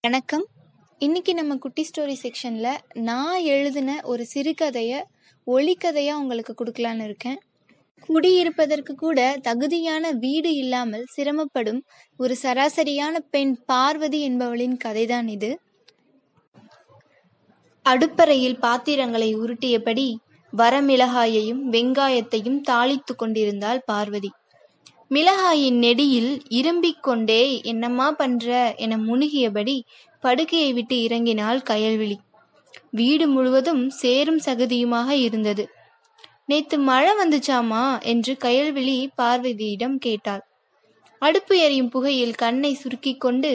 வணக்கம் இன்னைக்கு நம்ம குட்டி ஸ்டோரி செக்ஷனில் நான் எழுதின ஒரு சிறுகதையை ஒளிக்கதையாக உங்களுக்கு கொடுக்கலான்னு இருக்கேன் குடியிருப்பதற்கு கூட தகுதியான வீடு இல்லாமல் சிரமப்படும் ஒரு சராசரியான பெண் பார்வதி என்பவளின் கதைதான் இது அடுப்பறையில் பாத்திரங்களை உருட்டியபடி வரமிளகாயையும் வெங்காயத்தையும் தாளித்து கொண்டிருந்தாள் பார்வதி மிளகாயின் நெடியில் இரும்பிக் கொண்டே என்னம்மா பண்ற என முணுகியபடி படுக்கையை விட்டு இறங்கினாள் கயல்விழி வீடு முழுவதும் சேரும் சகதியுமாக இருந்தது நேத்து மழை வந்துச்சாமா என்று கயல்விழி பார்வதியிடம் கேட்டாள் அடுப்பு எரியும் புகையில் கண்ணை சுருக்கிக் கொண்டு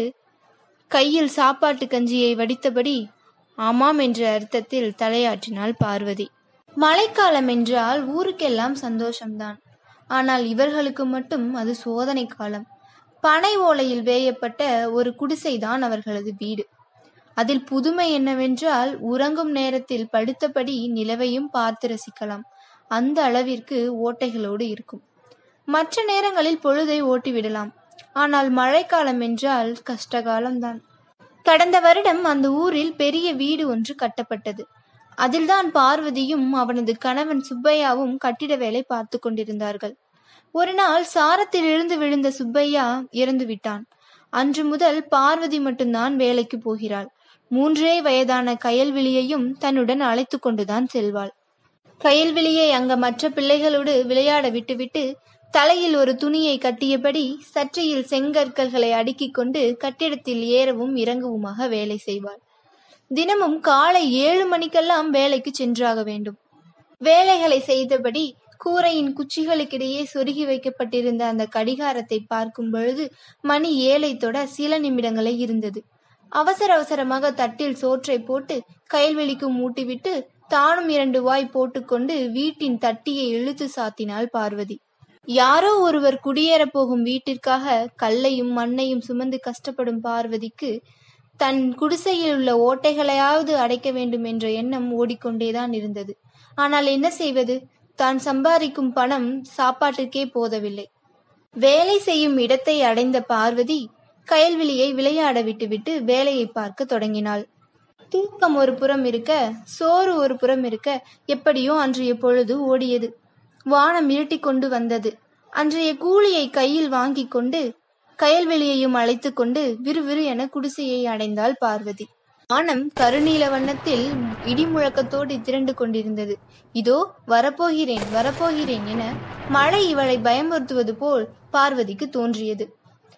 கையில் சாப்பாட்டு கஞ்சியை வடித்தபடி ஆமாம் என்ற அர்த்தத்தில் தலையாற்றினாள் பார்வதி மழைக்காலம் என்றால் ஊருக்கெல்லாம் சந்தோஷம்தான் ஆனால் இவர்களுக்கு மட்டும் அது சோதனை காலம் பனை ஓலையில் வேயப்பட்ட ஒரு குடிசைதான் அவர்களது வீடு அதில் புதுமை என்னவென்றால் உறங்கும் நேரத்தில் படுத்தபடி நிலவையும் பார்த்து ரசிக்கலாம் அந்த அளவிற்கு ஓட்டைகளோடு இருக்கும் மற்ற நேரங்களில் பொழுதை ஓட்டிவிடலாம் ஆனால் மழைக்காலம் என்றால் கஷ்டகாலம்தான் கடந்த வருடம் அந்த ஊரில் பெரிய வீடு ஒன்று கட்டப்பட்டது அதில்தான் பார்வதியும் அவனது கணவன் சுப்பையாவும் கட்டிட வேலை பார்த்து கொண்டிருந்தார்கள் ஒரு நாள் சாரத்தில் இருந்து விழுந்த சுப்பையா இறந்து விட்டான் அன்று முதல் பார்வதி மட்டும்தான் வேலைக்கு போகிறாள் மூன்றே வயதான கயல்விழியையும் தன்னுடன் அழைத்து கொண்டுதான் செல்வாள் கயல்விழியை அங்க மற்ற பிள்ளைகளோடு விளையாட விட்டுவிட்டு தலையில் ஒரு துணியை கட்டியபடி சற்றையில் செங்கற்கல்களை அடுக்கிக் கொண்டு கட்டிடத்தில் ஏறவும் இறங்கவுமாக வேலை செய்வாள் தினமும் காலை ஏழு மணிக்கெல்லாம் வேலைக்கு சென்றாக வேண்டும் வேலைகளை செய்தபடி கூரையின் குச்சிகளுக்கிடையே சொருகி வைக்கப்பட்டிருந்த அந்த கடிகாரத்தை பார்க்கும் பொழுது மணி ஏழை தொட சில நிமிடங்களே இருந்தது அவசர அவசரமாக தட்டில் சோற்றை போட்டு கைல்வெளிக்கு மூட்டிவிட்டு தானும் இரண்டு வாய் போட்டுக்கொண்டு வீட்டின் தட்டியை இழுத்து சாத்தினாள் பார்வதி யாரோ ஒருவர் குடியேறப் போகும் வீட்டிற்காக கல்லையும் மண்ணையும் சுமந்து கஷ்டப்படும் பார்வதிக்கு தன் குடிசையில் உள்ள ஓட்டைகளையாவது அடைக்க வேண்டும் என்ற எண்ணம் ஓடிக்கொண்டேதான் இருந்தது ஆனால் என்ன செய்வது தான் சம்பாதிக்கும் பணம் சாப்பாட்டுக்கே போதவில்லை வேலை செய்யும் இடத்தை அடைந்த பார்வதி கயல்விழியை விளையாட விட்டுவிட்டு வேலையை பார்க்க தொடங்கினாள் தூக்கம் ஒரு புறம் இருக்க சோறு ஒரு புறம் இருக்க எப்படியோ அன்றைய பொழுது ஓடியது வானம் இருட்டி கொண்டு வந்தது அன்றைய கூலியை கையில் வாங்கி கொண்டு கயல்வெளியையும் அழைத்து கொண்டு விறுவிறு என குடிசையை அடைந்தாள் பார்வதி வானம் கருநீல வண்ணத்தில் இடி முழக்கத்தோடு திரண்டு கொண்டிருந்தது இதோ வரப்போகிறேன் வரப்போகிறேன் என மழை இவளை பயமுறுத்துவது போல் பார்வதிக்கு தோன்றியது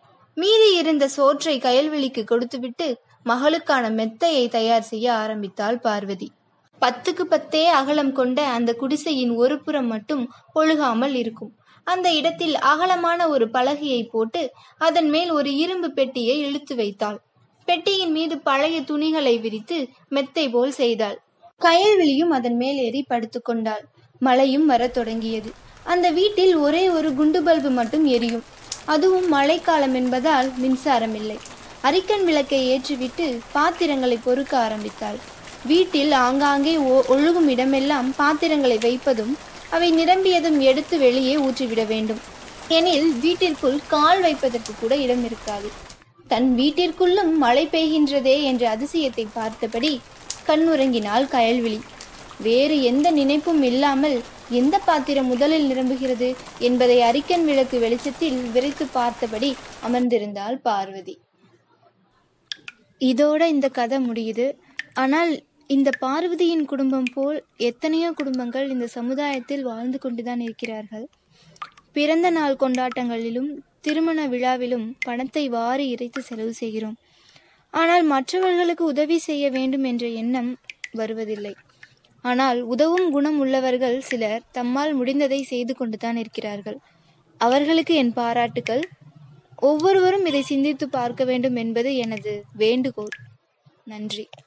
மீதி இருந்த சோற்றை கயல்வெளிக்கு கொடுத்துவிட்டு மகளுக்கான மெத்தையை தயார் செய்ய ஆரம்பித்தாள் பார்வதி பத்துக்கு பத்தே அகலம் கொண்ட அந்த குடிசையின் ஒரு புறம் மட்டும் ஒழுகாமல் இருக்கும் அந்த இடத்தில் அகலமான ஒரு பலகையை போட்டு அதன் மேல் ஒரு இரும்பு பெட்டியை இழுத்து வைத்தாள் பெட்டியின் மீது பழைய துணிகளை விரித்து மெத்தை போல் செய்தாள் கயல்விழியும் அதன் மேல் ஏறி படுத்துக்கொண்டாள் மழையும் வரத் தொடங்கியது அந்த வீட்டில் ஒரே ஒரு குண்டு பல்பு மட்டும் எரியும் அதுவும் மழைக்காலம் என்பதால் மின்சாரம் இல்லை அரிக்கன் விளக்கை ஏற்றிவிட்டு பாத்திரங்களை பொறுக்க ஆரம்பித்தாள் வீட்டில் ஆங்காங்கே ஒழுகும் இடமெல்லாம் பாத்திரங்களை வைப்பதும் அவை நிரம்பியதும் எடுத்து வெளியே ஊற்றிவிட வேண்டும் எனில் வீட்டிற்குள் கால் வைப்பதற்கு கூட இடம் இருக்காது தன் வீட்டிற்குள்ளும் மழை பெய்கின்றதே என்ற அதிசயத்தை பார்த்தபடி கண்ணுறங்கினாள் கயல்விழி வேறு எந்த நினைப்பும் இல்லாமல் எந்த பாத்திரம் முதலில் நிரம்புகிறது என்பதை அரிக்கன் விளக்கு வெளிச்சத்தில் விரைத்து பார்த்தபடி அமர்ந்திருந்தாள் பார்வதி இதோட இந்த கதை முடியுது ஆனால் இந்த பார்வதியின் குடும்பம் போல் எத்தனையோ குடும்பங்கள் இந்த சமுதாயத்தில் வாழ்ந்து கொண்டுதான் இருக்கிறார்கள் பிறந்த நாள் கொண்டாட்டங்களிலும் திருமண விழாவிலும் பணத்தை வாரி இறைத்து செலவு செய்கிறோம் ஆனால் மற்றவர்களுக்கு உதவி செய்ய வேண்டும் என்ற எண்ணம் வருவதில்லை ஆனால் உதவும் குணம் உள்ளவர்கள் சிலர் தம்மால் முடிந்ததை செய்து கொண்டுதான் இருக்கிறார்கள் அவர்களுக்கு என் பாராட்டுகள் ஒவ்வொருவரும் இதை சிந்தித்து பார்க்க வேண்டும் என்பது எனது வேண்டுகோள் நன்றி